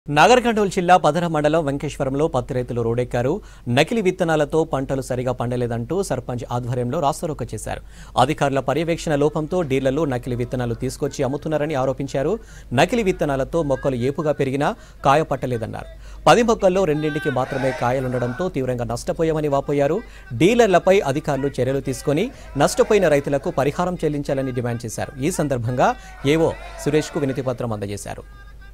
నాగర్ కర్నూలు జిల్లా పదర మండలం వెంకటేశ్వరంలో పత్తి రైతులు రోడెక్కారు నకిలీ విత్తనాలతో పంటలు సరిగా పండలేదంటూ సర్పంచ్ ఆధ్వర్యంలో రాస్తారోక చేశారు అధికారుల పర్యవేక్షణ లోపంతో డీలర్లు నకిలీ విత్తనాలు తీసుకొచ్చి అమ్ముతున్నారని ఆరోపించారు నకిలీ విత్తనాలతో మొక్కలు ఏపుగా పెరిగినా కాయ పట్టలేదన్నారు పది మొక్కల్లో రెండింటికి మాత్రమే కాయలుండడంతో తీవ్రంగా నష్టపోయామని వాపోయారు డీలర్లపై అధికారులు చర్యలు తీసుకొని నష్టపోయిన రైతులకు పరిహారం చెల్లించాలని డిమాండ్ చేశారు ఈ సందర్భంగా ఏవో సురేష్కు వినతి పత్రం అందజేశారు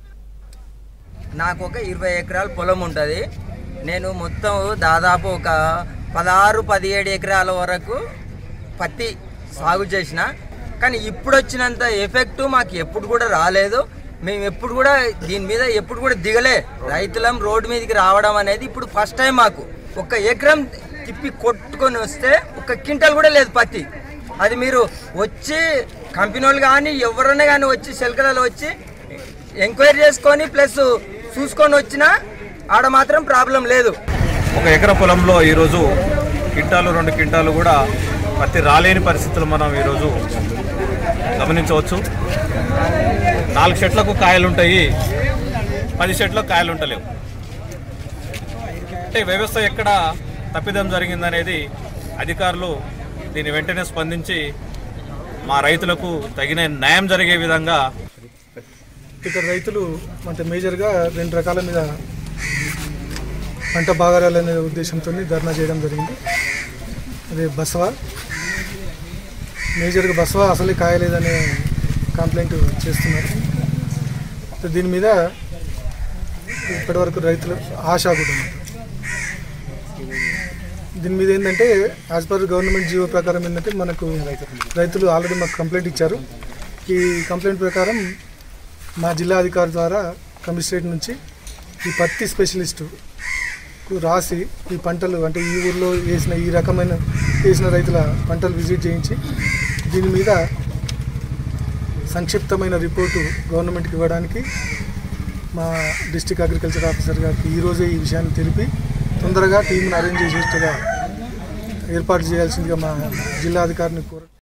నాకు ఒక ఇరవై ఎకరాల పొలం ఉంటుంది నేను మొత్తం దాదాపు ఒక పదహారు పదిహేడు ఎకరాల వరకు పత్తి సాగు చేసిన కానీ ఇప్పుడు వచ్చినంత ఎఫెక్ట్ మాకు ఎప్పుడు కూడా రాలేదు మేము ఎప్పుడు కూడా దీని మీద ఎప్పుడు కూడా దిగలే రైతులం రోడ్డు మీదకి రావడం అనేది ఇప్పుడు ఫస్ట్ టైం మాకు ఒక ఎకరం తిప్పి కొట్టుకొని వస్తే ఒక క్వింటల్ కూడా లేదు పత్తి అది మీరు వచ్చి కంపెనీ వాళ్ళు కానీ ఎవరైనా కానీ వచ్చి శల్కలలో వచ్చి ఎంక్వైరీ చేసుకొని ప్లస్ చూసుకొని వచ్చినా ఆడ మాత్రం ప్రాబ్లం లేదు ఒక ఎకర పొలంలో ఈరోజు క్వింటాలు రెండు క్వింటాలు కూడా పత్తి రాలేని పరిస్థితులు మనం ఈరోజు గమనించవచ్చు నాలుగు చెట్లకు కాయలు ఉంటాయి పది చెట్లకు కాయలు ఉంటలేవు అంటే వ్యవస్థ ఎక్కడ తప్పిదం జరిగిందనేది అధికారులు దీని వెంటనే స్పందించి మా రైతులకు తగిన న్యాయం జరిగే విధంగా ఇక్కడ రైతులు అంటే మేజర్గా రెండు రకాల మీద పంట బాగారాలనే ఉద్దేశంతో ధర్నా చేయడం జరిగింది అదే బసవ మేజర్గా బసవ అసలే కాయలేదనే కంప్లైంట్ చేస్తున్నారు సో దీని మీద ఇప్పటివరకు రైతులు ఆశ కూడా ఉంది. దీని మీద ఏంటంటే యాజ్ పర్ గవర్నమెంట్ జీవో ప్రకారం ఏంటంటే మనకు రైతులు ఆల్రెడీ మాకు కంప్లైంట్ ఇచ్చారు ఈ కంప్లైంట్ ప్రకారం మా జిల్లా అధికారి ద్వారా కమిషనరేట్ నుంచి ఈ పత్తి స్పెషలిస్టుకు రాసి ఈ పంటలు అంటే ఈ ఊర్లో వేసిన ఈ రకమైన వేసిన రైతుల పంటలు విజిట్ చేయించి దీని మీద సంక్షిప్తమైన రిపోర్టు గవర్నమెంట్కి ఇవ్వడానికి మా డిస్టిక్ అగ్రికల్చర్ ఆఫీసర్ గారికి ఈరోజే ఈ విషయాన్ని తెలిపి తొందరగా టీంను అరేంజ్ చేసేట్టుగా ఏర్పాటు చేయాల్సిందిగా మా జిల్లా అధికారిని కోర